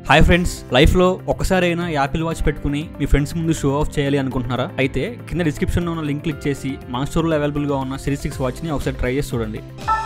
hi friends లైఫ్లో ఒకసారైనా Apple watch పెట్టుకుని మీ ఫ్రెండ్స్ ముందు షో ఆఫ్ చేయాలి అనుకుంటున్నారా అయితే కింద డిస్క్రిప్షన్లో ఉన్న లింక్ క్లిక్ చేసి మన స్టోర్లో అవైలబుల్గా ఉన్న సిరీస్ సిక్స్ వాచ్ని ఒకసారి ట్రై చేసి చూడండి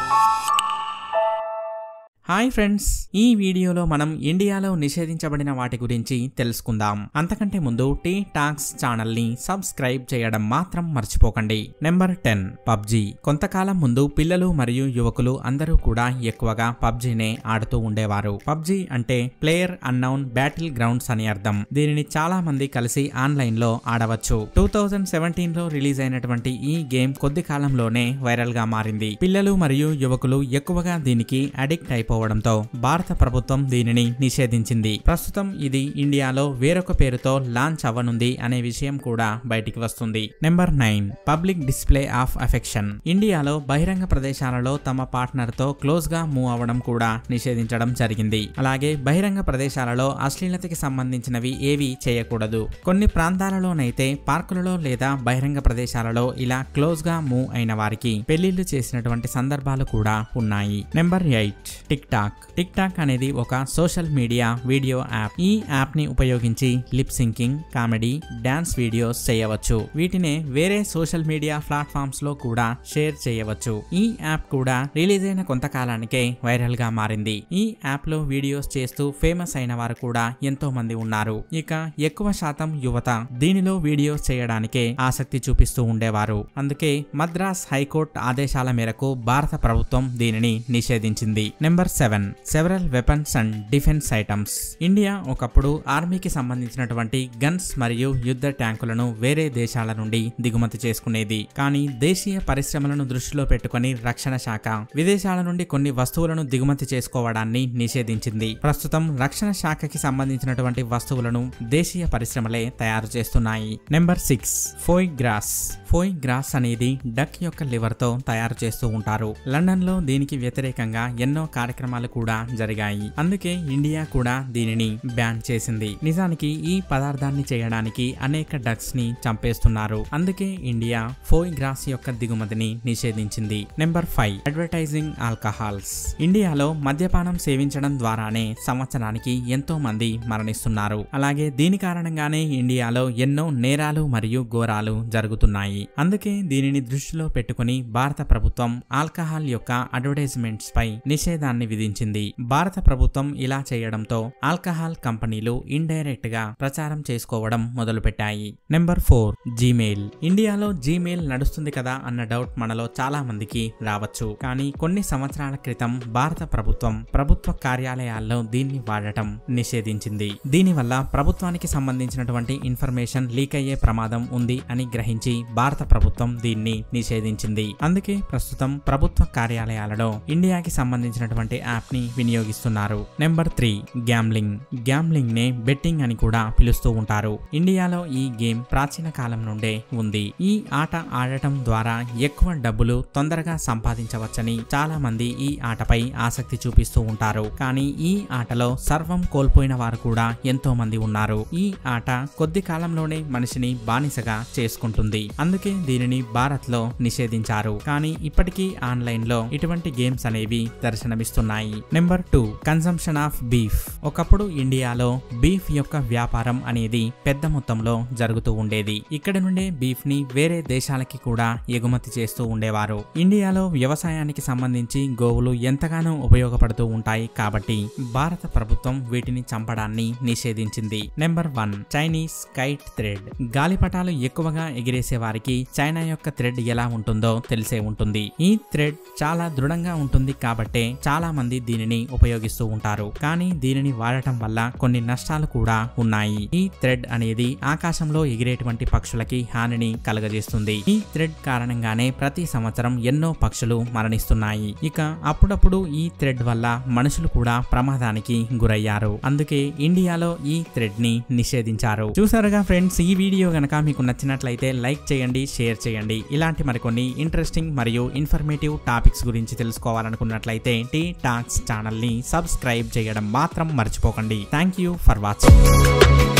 హాయ్ ఫ్రెండ్స్ ఈ వీడియోలో మనం ఇండియాలో నిషేధించబడిన వాటి గురించి తెలుసుకుందాం అంతకంటే ముందు టీ టాక్స్ ఛానల్ ని సబ్స్క్రైబ్ చేయడం మాత్రం మర్చిపోకండి నెంబర్ టెన్ పబ్జి కొంతకాలం ముందు పిల్లలు మరియు యువకులు అందరూ కూడా ఎక్కువగా పబ్జినే ఆడుతూ ఉండేవారు పబ్జి అంటే ప్లేయర్ అన్నౌన్ బ్యాటిల్ గ్రౌండ్స్ అని అర్థం దీనిని చాలా మంది కలిసి ఆన్లైన్ లో ఆడవచ్చు టూ థౌజండ్ సెవెంటీన్ లో రిలీజ్ అయినటువంటి ఈ గేమ్ కొద్ది కాలంలోనే వైరల్ గా మారింది పిల్లలు మరియు యువకులు ఎక్కువగా దీనికి అడిక్ట్ అయిపోవడంతో భారత ప్రభుత్వం దీనిని నిషేధించింది ప్రస్తుతం ఇది ఇండియాలో వేరొక పేరుతో లాంచ్ అవ్వనుంది అనే విషయం కూడా బయటికి వస్తుంది number nine public display of affection ఇండియాలో బహిరంగ ప్రదేశాలలో తమ పార్ట్నర్ తో క్లోజ్ గా మూవ్ అవ్వడం కూడా నిషేధించడం జరిగింది అలాగే బహిరంగ ప్రదేశాలలో అశ్లీలతకి సంబంధించినవి ఏవి చేయకూడదు కొన్ని ప్రాంతాలలోనైతే పార్కులలో లేదా బహిరంగ ప్రదేశాలలో ఇలా క్లోజ్ గా మూవ్ అయిన వారికి పెళ్లిళ్లు చేసినటువంటి సందర్భాలు కూడా ఉన్నాయి number eight TikTok TikTok అనేది ఒక సోషల్ మీడియా వీడియో యాప్ ఈ యాప్ ని ఉపయోగించి lip syncing comedy dance videos చేయవచ్చు వీటినే వేరే సోషల్ మీడియా ప్లాట్ఫామ్స్ లో కూడా షేర్ చేయవచ్చు ఈ యాప్ కూడా రిలీజ్ అయిన కొంతకాలానికే వైరల్ గా మారింది ఈ యాప్ లో వీడియోస్ చేస్తూ ఫేమస్ అయిన వారు కూడా ఎంతో మంది ఉన్నారు ఇక ఎక్కువ శాతం యువత దీనిలో వీడియోస్ చేయడానికే ఆసక్తి చూపిస్తూ ఉండేవారు అందుకే మద్రాస్ హైకోర్టు ఆదేశాల మేరకు భారత ప్రభుత్వం దీనిని నిషేధించింది number seven several weapons and defence items India ఒకప్పుడు ఆర్మీకి సంబంధించినటువంటి గన్స్ మరియు యుద్ధ ట్యాంకులను వేరే దేశాల నుండి దిగుమతి చేసుకునేది కానీ దేశీయ పరిశ్రమలను దృష్టిలో పెట్టుకుని రక్షణ శాఖ విదేశాల నుండి కొన్ని వస్తువులను దిగుమతి చేసుకోవడాన్ని నిషేధించింది ప్రస్తుతం రక్షణ శాఖకి సంబంధించినటువంటి వస్తువులను దేశీయ పరిశ్రమలే తయారు చేస్తున్నాయి number six foie gras foie gras అనేది డక్ యొక్క లివర్ తో తయారు చేస్తూ ఉంటారు లండన్ లో దీనికి వ్యతిరేకంగా ఎన్నో కార్యక్రమాలు కూడా జరిగాయి అందుకే ఇండియా కూడా దీనిని బ్యాన్ చేసింది నిజానికి ఈ పదార్థాన్ని చేయడానికి అనేక డక్స్ ని చంపేస్తున్నారు అందుకే ఇండియా ఫోయ్ గ్రాస్ యొక్క దిగుమతిని నిషేధించింది నెంబర్ ఫైవ్ అడ్వర్టైజింగ్ ఆల్కహాల్స్ ఇండియాలో మద్యపానం సేవించడం ద్వారానే సంవత్సరానికి ఎంతో మంది మరణిస్తున్నారు అలాగే దీని కారణంగానే ఇండియాలో ఎన్నో నేరాలు మరియు ఘోరాలు జరుగుతున్నాయి అందుకే దీనిని దృష్టిలో పెట్టుకుని భారత ప్రభుత్వం ఆల్కహాల్ యొక్క అడ్వర్టైజ్మెంట్స్ పై నిషేధాన్ని విధించింది భారత ప్రభుత్వం ఇలా చేయడంతో ఆల్కహాల్ కంపెనీలు ఇండైరెక్ట్ గా ప్రచారం చేసుకోవడం మొదలుపెట్టాయి నెంబర్ ఫోర్ జీమెయిల్ ఇండియాలో జీమెయిల్ నడుస్తుంది కదా అన్న డౌట్ మనలో చాలా మందికి రావచ్చు కానీ కొన్ని సంవత్సరాల క్రితం భారత ప్రభుత్వం ప్రభుత్వ కార్యాలయాల్లో దీన్ని వాడటం నిషేధించింది దీనివల్ల ప్రభుత్వానికి సంబంధించినటువంటి ఇన్ఫర్మేషన్ లీక్ అయ్యే ప్రమాదం ఉంది అని గ్రహించి భారత ప్రభుత్వం దీన్ని నిషేధించింది అందుకే ప్రస్తుతం ప్రభుత్వ కార్యాలయాలలో ఇండియాకి సంబంధించినటువంటి యాప్ ని వినియోగిస్తున్నారు నెంబర్ త్రీ గ్యామ్లింగ్ గ్యామ్లింగ్ నే బెట్టింగ్ అని కూడా పిలుస్తూ ఉంటారు ఇండియాలో ఈ గేమ్ ప్రాచీన కాలం నుండే ఉంది ఈ ఆట ఆడటం ద్వారా ఎక్కువ డబ్బులు తొందరగా సంపాదించవచ్చని చాలా మంది ఈ ఆటపై ఆసక్తి చూపిస్తూ ఉంటారు కానీ ఈ ఆటలో సర్వం కోల్పోయిన వారు కూడా ఎంతో మంది ఉన్నారు ఈ ఆట కొద్ది కాలంలోనే మనిషిని బానిసగా చేసుకుంటుంది అందుకే దీనిని భారత్ లో నిషేధించారు కానీ ఇప్పటికీ ఆన్లైన్ లో ఇటువంటి గేమ్స్ అనేవి దర్శనమిస్తున్నాయి number two consumption of beef ఒకప్పుడు ఇండియాలో బీఫ్ యొక్క వ్యాపారం అనేది పెద్ద మొత్తంలో జరుగుతూ ఉండేది ఇక్కడ నుండే బీఫ్ ని వేరే దేశాలకి కూడా ఎగుమతి చేస్తూ ఉండేవారు ఇండియాలో వ్యవసాయానికి సంబంధించి గోవులు ఎంతగానో ఉపయోగపడుతూ ఉంటాయి కాబట్టి భారత ప్రభుత్వం వీటిని చంపడాన్ని నిషేధించింది number one Chinese kite thread గాలిపటాలు ఎక్కువగా ఎగిరేసే వారికి చైనా యొక్క థ్రెడ్ ఎలా ఉంటుందో తెలిసే ఉంటుంది ఈ థ్రెడ్ చాలా దృఢంగా ఉంటుంది కాబట్టే చాలా మంది దీనిని ఉపయోగిస్తూ ఉంటారు కానీ దీనిని వాడటం వల్ల కొన్ని నష్టాలు కూడా ఉన్నాయి ఈ థ్రెడ్ అనేది ఆకాశంలో ఎగిరేటువంటి పక్షులకి హానిని కలగజేస్తుంది ఈ థ్రెడ్ కారణంగానే ప్రతి సంవత్సరం ఎన్నో పక్షులు మరణిస్తున్నాయి ఇక అప్పుడప్పుడు ఈ థ్రెడ్ వల్ల మనుషులు కూడా ప్రమాదానికి గురయ్యారు అందుకే ఇండియాలో ఈ థ్రెడ్ ని నిషేధించారు చూసారుగా ఫ్రెండ్స్ ఈ వీడియో గనక మీకు నచ్చినట్లయితే లైక్ చేయండి షేర్ చేయండి ఇలాంటి మరికొన్ని ఇంట్రెస్టింగ్ మరియు ఇన్ఫర్మేటివ్ టాపిక్స్ గురించి తెలుసుకోవాలనుకున్నట్లయితే టీ టాక్స్ ఛానల్ ని సబ్స్క్రైబ్ చేయడం మాత్రం మర్చిపోకండి థ్యాంక్ యూ ఫర్ వాచింగ్